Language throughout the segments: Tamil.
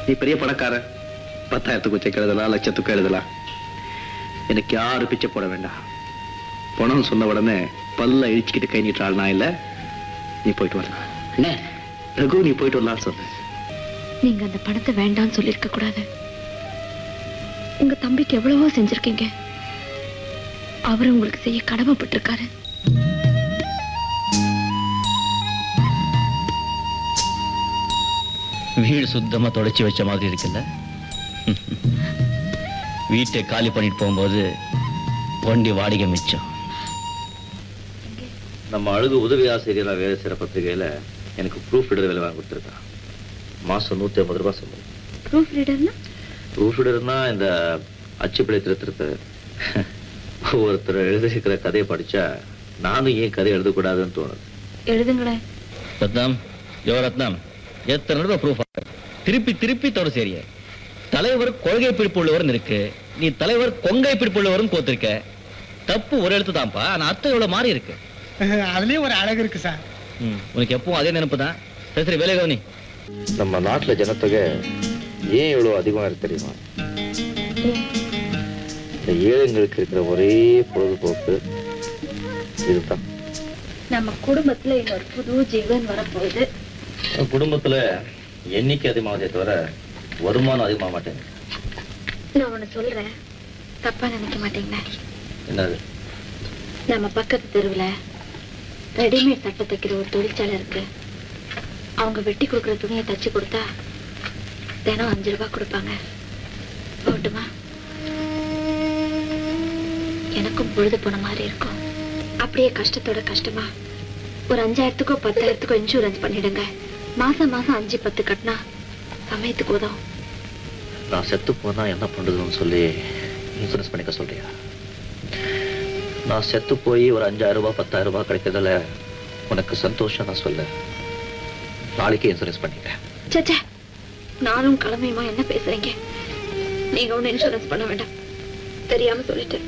நீ பெரிய பணக்கார பத்தாயிரத்துக்கு செக் எழுதலாம் லட்சத்துக்கு எழுதலாம் எனக்கு யாரு பிச்சை போட வேண்டாம் பணம் சொன்ன உடனே பல்ல இழிச்சுக்கிட்டு கை நீட்டுறாள் நான் இல்ல நீ போயிட்டு வரலாம் அண்ணே ரகு நீ போயிட்டு வரலாம் சொல்லு நீங்க அந்த பணத்தை வேண்டாம்னு சொல்லியிருக்க கூடாது உங்க தம்பிக்கு எவ்வளவோ செஞ்சிருக்கீங்க அவர் உங்களுக்கு செய்ய கடமைப்பட்டிருக்காரு வீடு சுத்தமா தொடச்சி வச்ச மாதிரி இருக்குல்ல வீட்டை காலி பண்ணிட்டு போகும்போது வண்டி வாடகை மிச்சம் நம்ம அழகு உதவி ஆசிரியரா வேலை செய்யற பத்திரிகையில எனக்கு ப்ரூஃப் ரீடர் வேலை வாங்கி கொடுத்துருக்கான் மாசம் நூத்தி ஐம்பது ரூபாய் சம்பளம் ப்ரூஃப் ரீடர்னா ப்ரூஃப் ரீடர்னா இந்த அச்சுப்பிழை திருத்துறது ஒருத்தர் எழுதிருக்கிற கதையை படிச்சா நானும் ஏன் கதை எழுதக்கூடாதுன்னு தோணுது எழுதுங்களேன் ரத்னம் யோ ரத்னம் எத்தனை தடவை ப்ரூஃப் திருப்பி திருப்பி தொட சரிய தலைவர் கொள்கை பிடிப்பு உள்ளவர்னு இருக்கு நீ தலைவர் கொங்கை பிடிப்பு உள்ளவர்னு கோத்திருக்க தப்பு ஒரு எழுத்து தான்ப்பா ஆனா அர்த்தம் இவ்வளவு மாறி இருக்கு அதுலயும் ஒரு அழகு இருக்கு சார் ம், உனக்கு எப்பவும் அதே நினைப்பு தான் சரி சரி வேலை கவனி நம்ம நாட்டுல ஜனத்தொகை ஏன் இவ்வளவு அதிகமா இருக்கு தெரியுமா இந்த ஏழைங்களுக்கு இருக்கிற ஒரே பொழுதுபோக்கு இதுதான் நம்ம குடும்பத்துல இன்னொரு புது ஜீவன் வரப்போகுது குடும்பத்துல எண்ணிக்கை அதிகமாகதே தவிர வருமானம் அதிகமாக மாட்டேங்குது நான் ஒண்ணு சொல்றேன் தப்பா நினைக்க மாட்டீங்களா என்னது நம்ம பக்கத்து தெருவுல ரெடிமேட் சட்டை தைக்கிற ஒரு தொழிற்சாலை இருக்கு அவங்க வெட்டி கொடுக்குற துணியை தச்சு கொடுத்தா தினம் அஞ்சு ரூபாய் கொடுப்பாங்க போட்டுமா எனக்கும் பொழுது போன மாதிரி இருக்கும் அப்படியே கஷ்டத்தோட கஷ்டமா ஒரு அஞ்சாயிரத்துக்கோ பத்தாயிரத்துக்கோ இன்சூரன்ஸ் பண்ணிடுங்க மாசம் மாசம் அஞ்சு பத்து கட்டினா சமயத்துக்கு உதவும் நான் செத்து போனா என்ன பண்றதுன்னு சொல்லி இன்சூரன்ஸ் பண்ணிக்க சொல்றியா நான் செத்து போய் ஒரு அஞ்சாயிரம் ரூபாய் பத்தாயிரம் ரூபாய் கிடைக்கிறதுல உனக்கு சந்தோஷம் நான் சொல்ல நாளைக்கே இன்சூரன்ஸ் பண்ணிக்கிறேன் சச்சா நானும் கிளம்பியுமா என்ன பேசுறீங்க நீங்க ஒண்ணு இன்சூரன்ஸ் பண்ண வேண்டாம் தெரியாம சொல்லிட்டேன்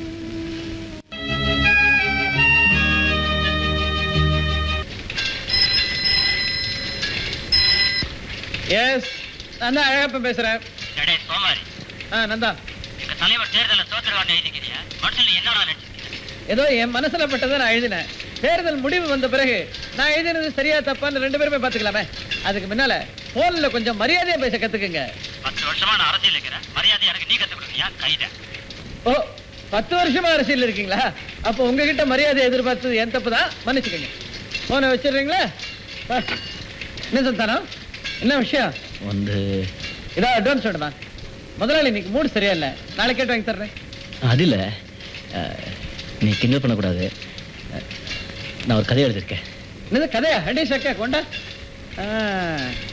எஸ் நான் தான் அழகப்ப பேசுறேன் டேய் சோமாரி ஆ நந்தா இந்த தலைவர் தேர்தலில் தோத்துருவான்னு எழுதிக்கிறியா மனசுல என்னடா நினைச்சிருக்க ஏதோ என் மனசுல பட்டதை நான் எழுதினேன் தேர்தல் முடிவு வந்த பிறகு நான் எழுதினது சரியா தப்பான்னு ரெண்டு பேருமே பாத்துக்கலாமே அதுக்கு முன்னால போன்ல கொஞ்சம் மரியாதையா பேச கத்துக்குங்க பத்து வருஷமா நான் அரசியல் இருக்கிறேன் மரியாதை எனக்கு நீ கத்து கொடுக்கியா கைத ஓ பத்து வருஷமா அரசியல் இருக்கீங்களா அப்போ உங்ககிட்ட மரியாதை எதிர்பார்த்தது என் தப்பு தான் மன்னிச்சுக்கோங்க போனை வச்சிடுறீங்களா வா. என்ன சந்தானம் என்ன விஷயம் வந்து இதோ அட்வான்ஸ் வேணுமா முதலாளி இன்னைக்கு மூடு சரியா இல்ல நாளைக்கு கேட்டு வாங்கி தர்றேன் அது இல்ல அஹ், நீ கிண்டல் பண்ணக்கூடாது அஹ், நான் ஒரு கதை எழுதியிருக்கேன் என்னது கதையா ஹண்டே சக்கா கொண்டா ஆ,